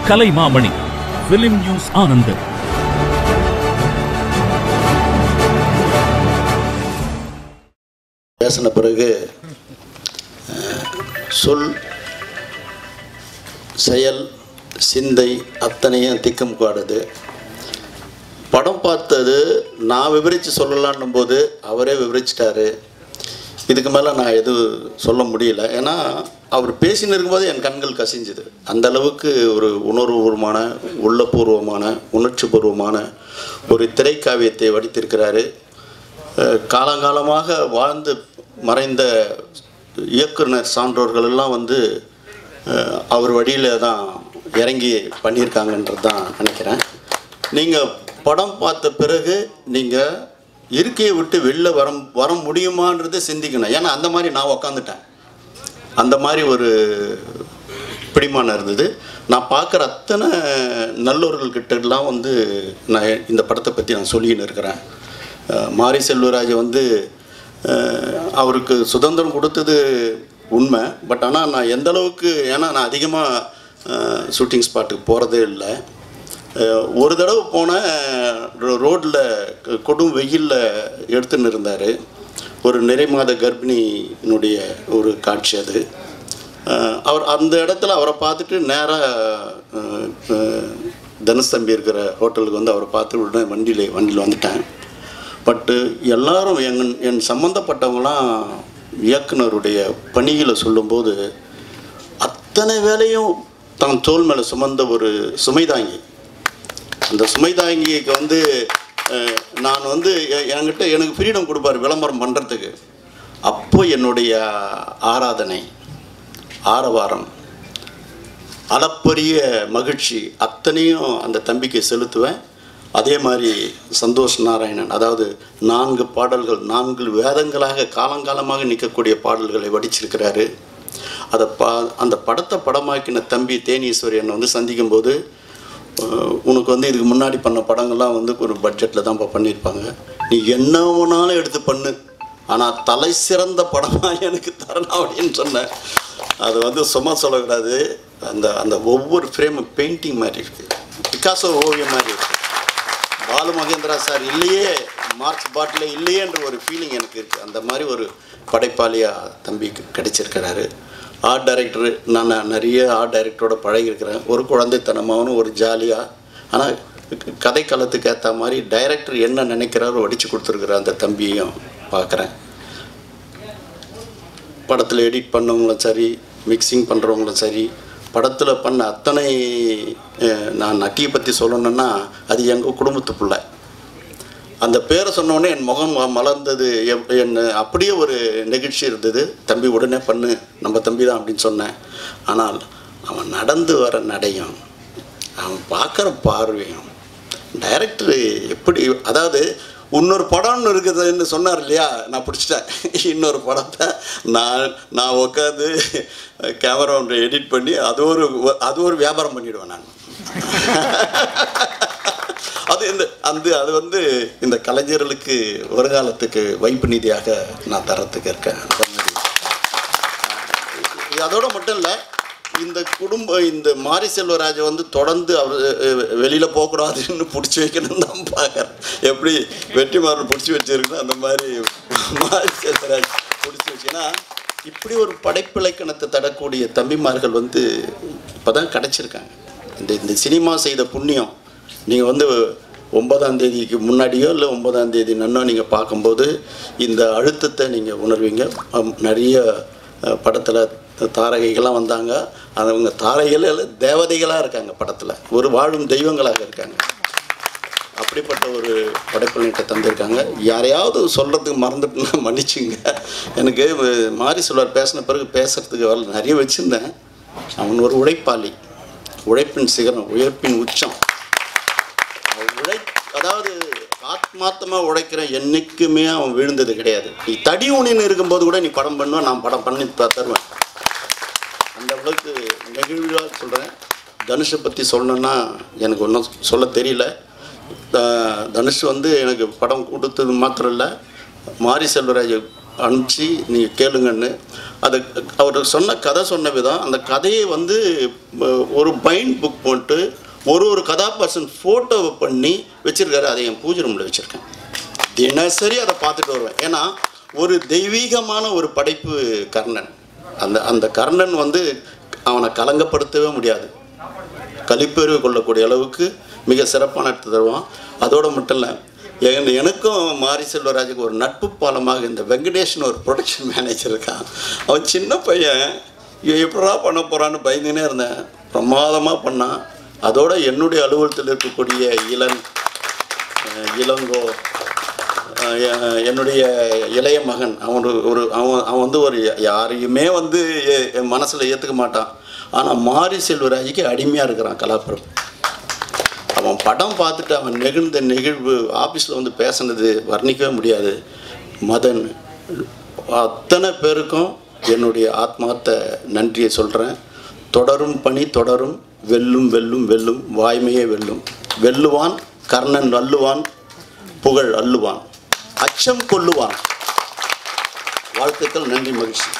Kalaimamani film news Anandan பேசின பிறகு அஹ், சொல் செயல் சிந்தை அத்தனையும் திக்கம் காடுது படம் பார்த்தது நான் விவரித்து சொல்லலான்னும் போது அவரே விவரிச்சிட்டாரு இதுக்கு மேலே நான் எதுவும் சொல்ல முடியல ஏன்னா அவர் பேசின்னு இருக்கும்போது என் கண்கள் கசிஞ்சுது அந்த அளவுக்கு ஒரு உணர்வுபூர்வமான உள்ளபூர்வமான உணர்ச்சிபூர்வமான ஒரு திரைக்காவியத்தை வடித்திருக்கிறாரு அஹ் காலங்காலமாக வாழ்ந்து மறைந்த இயக்குனர் சான்றோர்கள் எல்லாம் வந்து அஹ், அவர் வழியில் தான் இறங்கி பண்ணியிருக்காங்கன்றது தான் நினைக்கிறேன் நீங்கள் படம் பார்த்த பிறகு நீங்கள் இருக்கையை விட்டு வெளில வர வர முடியுமான்றதை சிந்திக்கணும் ஏன்னா அந்த மாதிரி நான் உக்காந்துட்டேன் அந்த மாதிரி ஒரு பிடிமானம் இருந்தது நான் பார்க்குற அத்தனை நல்லோர்கள்கிட்டலாம் வந்து நான் இந்த படத்தை பற்றி நான் சொல்லிக்கின்னு இருக்கிறேன் அஹ் மாரி செல்வராஜ் வந்து அஹ் அவருக்கு சுதந்திரம் கொடுத்தது உண்மை பட் ஆனால் நான் எந்த அளவுக்கு ஏன்னா நான் அதிகமாக ஷூட்டிங் ஸ்பாட்டுக்கு போகிறதே இல்லை அஹ் ஒரு தடவை போன ரோட்டில் கொடும் வெயிலில் எடுத்துன்னு இருந்தார் ஒரு நிறை மாத கர்ப்பிணியினுடைய ஒரு காட்சி அது அஹ் அவர் அந்த இடத்துல அவரை பார்த்துட்டு நேராக தனுஷ் தம்பி இருக்கிற ஹோட்டலுக்கு வந்து அவரை பார்த்து உடனே வண்டியில் வண்டியில் வந்துட்டேன் பட்டு எல்லாரும் என் என் சம்மந்தப்பட்டவங்களாம் இயக்குனருடைய பணிகளை சொல்லும்போது அத்தனை வேலையும் தன் தோல் மேலே சுமந்த ஒரு சுமைதாங்கி அந்த சுமைதாங்கிக்கு வந்து அஹ், நான் வந்து எ- என்கிட்ட எனக்கு ஃப்ரீடம் கொடுப்பார் விளம்பரம் பண்ணுறதுக்கு அப்போ என்னுடைய ஆராதனை ஆரவாரம் அளப்பரிய மகிழ்ச்சி அத்தனையும் அந்த தம்பிக்கு செலுத்துவேன் அதே மாதிரி சந்தோஷ் நாராயணன் அதாவது நான்கு பாடல்கள் நான்கு வேதங்களாக காலங்காலமாக நிற்கக்கூடிய பாடல்களை வடிச்சிருக்கிறாரு அதை பா அந்த படத்தை படமாக்கின தம்பி தேனீஸ்வரியன் வந்து சந்திக்கும்போது அஹ், உனக்கு வந்து இதுக்கு முன்னாடி பண்ண படங்கள்லாம் வந்து ஒரு பட்ஜெட்டில் தான்ப்பா பண்ணியிருப்பாங்க நீ என்ன வேணாலும் எடுத்து பண்ணு ஆனால் தலை சிறந்த படமாக எனக்கு தரணும் அப்படின்னு சொன்னேன் அது வந்து சும்மா சொல்லக்கூடாது அந்த அந்த ஒவ்வொரு ஃப்ரேமும் பெயிண்டிங் மாதிரி இருக்குது பிகாசோ ஓவியம் மாதிரி இருக்குது பாலு மகேந்திரா சார் இல்லையே மார்க்ஸ் பாட்டில் இல்லையேன்ற ஒரு ஃபீலிங் எனக்கு இருக்குது அந்த மாதிரி ஒரு படைப்பாளியாக தம்பிக்கு கிடைச்சிருக்கிறாரு ஆர்ட் டைரக்டர் நான் நான் நிறைய ஆர்ட் டைரக்டரோட பழகியிருக்கிறேன் ஒரு குழந்தைத்தனமாகவும் ஒரு ஜாலியாக ஆனால் கதை காலத்துக்கு ஏற்ற மாதிரி டைரக்டர் என்ன நினைக்கிறாரோ வடித்து கொடுத்துருக்குற அந்த தம்பியையும் பார்க்குறேன் படத்தில் எடிட் பண்ணவங்களும் சரி மிக்சிங் பண்ணுறவங்களும் சரி படத்தில் பண்ண அத்தனை அஹ், நான் நட்டியை பற்றி சொல்லணுன்னா அது எங்கள் குடும்பத்து பிள்ளை அந்த பேரை சொன்னோடனே என் முகம் ம- மலர்ந்தது எப்- என் அப்படியே ஒரு நெகிழ்ச்சி இருந்தது தம்பி உடனே பண்ணு நம்ம தம்பி தான் அப்படின்னு சொன்னேன் ஆனால் அவன் நடந்து வர நடையும் அவன் பார்க்குற பார்வையும் டைரக்டர் எப்படி அதாவது இன்னொரு படம்னு இருக்குதுன்னு சொன்னார் இல்லையா நான் பிடிச்சிட்டேன் இன்னொரு படத்தை நான் நான் உட்காந்து கேமரா ஒன்று எடிட் பண்ணி அது ஒரு அது ஒரு வியாபாரம் பண்ணிடுவேன் நான் அது இந்த அந்த அது வந்து இந்த கலைஞர்களுக்கு வருங்காலத்துக்கு வைப்பு நிதியாக நான் தரத்துக்கு இருக்கேன் அந்த மாதிரி. இது அதோட மட்டும் இல்லை இந்த குடும்ப இந்த மாரி செல்வராஜ் வந்து தொடர்ந்து அவர் வெளியில் போகக்கூடாதுன்னு பிடிச்சி வைக்கணும்னு தான் பார்க்குறேன் எப்படி வெற்றிமாறன் பிடிச்சி வச்சிருக்கணும் அந்த மாதிரி மாரி செல்வராஜ் பிடிச்சி வச்சுன்னா இப்படி ஒரு படைப்பிலக்கணத்தை தரக்கூடிய தம்பிமார்கள் வந்து இப்போ தான் கிடச்சிருக்காங்க இந்த இந்த சினிமா செய்த புண்ணியம் நீங்கள் வந்து ஒன்பதாம் தேதிக்கு முன்னாடியோ இல்லை ஒன்பதாம் தேதி நன்னோ நீங்கள் பார்க்கும்போது இந்த அழுத்தத்தை நீங்கள் உணர்வீங்க அம், நிறைய படத்தில் தாரகைகள்லாம் வந்தாங்க அவங்க தாரகைகள் எல்லாம் தேவதைகளாக இருக்காங்க படத்தில் ஒரு வாழும் தெய்வங்களாக இருக்காங்க அப்படிப்பட்ட ஒரு படைப்புலன்ட்ட தந்திருக்காங்க யாரையாவது சொல்கிறதுக்கு மறந்துட்டுனா மன்னிச்சுங்க எனக்கு மாரி சொல்வார் பேசின பிறகு பேசுகிறதுக்கு வரல நிறைய வச்சுருந்தேன் அவன் ஒரு உழைப்பாளி உழைப்பின் சிகரம் உழைப்பின் உச்சம் அவன் உழை அதாவது ஆத்மார்த்தமாக உழைக்கிற என்னைக்குமே அவன் விழுந்தது கிடையாது நீ தடி ஊனின்னு இருக்கும்போது கூட நீ படம் பண்ணுவ நான் படம் பண்ணி த- தருவேன் அந்த அளவுக்கு நெகிழ்வாக சொல்கிறேன் தனுஷை பற்றி சொல்லணுன்னா எனக்கு ஒன்றும் சொல்ல தெரியல த- தனுஷ் வந்து எனக்கு படம் கொடுத்தது மாத்திரம் இல்லை மாரி செல்வராஜ் அனுப்பிச்சு நீங்கள் கேளுங்கன்னு அது அவர் சொன்ன கதை சொன்ன விதம் அந்த கதையை வந்து ம- ஒரு பைண்ட் புக் போட்டு ஒரு ஒரு கதாபர்சன் ஃபோட்டோவை பண்ணி வச்சுருக்காரு அதை என் பூஜை ரூமில் வச்சுருக்கேன் தினசரி அதை பார்த்துட்டு வருவேன் ஏன்னா ஒரு தெய்வீகமான ஒரு படைப்பு கர்ணன் அந்த அந்த கர்ணன் வந்து அவனை கலங்கப்படுத்தவே முடியாது கலிப்பெருவு கொள்ளக்கூடிய அளவுக்கு மிக சிறப்பான எடுத்து தருவான் அதோடு மட்டும் இல்லை எங்க- எனக்கும் மாரி செல்வராஜுக்கு ஒரு நட்பு பாலமாக இந்த வெங்கடேஷ்னு ஒரு ப்ரொடக்ஷன் மேனேஜர் இருக்கான் அவன் சின்ன பையன் இவன் எப்படா பண்ண போகிறான்னு பயந்துனே இருந்தேன் பிரமாதமாக பண்ணான் அதோட என்னுடைய அலுவலகத்தில் இருக்கக்கூடிய இளன் அஹ் இளங்கோ அஹ் எ- என்னுடைய இளைய மகன் அவன் ஒரு- ஒரு அவன் அவன் வந்து ஒரு யாரையுமே வந்து எ- என் மனசில் ஏற்றுக்க மாட்டான் ஆனால் மாரி செல்வராஜுக்கு அடிமையாக இருக்கிறான் கலாபுரம் அவன் படம் பார்த்துட்டு அவன் நெகிழ்ந்த நெகிழ்வு ஆஃபீஸில் வந்து பேசுனது வர்ணிக்கவே முடியாது மதன் அத்தனை பேருக்கும் என்னுடைய ஆத்மார்த்த நன்றியை சொல்கிறேன் தொடரும் பணி தொடரும் வெல்லும் வெல்லும் வெல்லும் வாய்மையே வெல்லும் வெல்லுவான் கர்ணன் அல்லுவான் புகழ் அல்லுவான் அச்சம் கொல்லுவான் வாழ்த்துக்கள் நன்றி மகிழ்ச்சி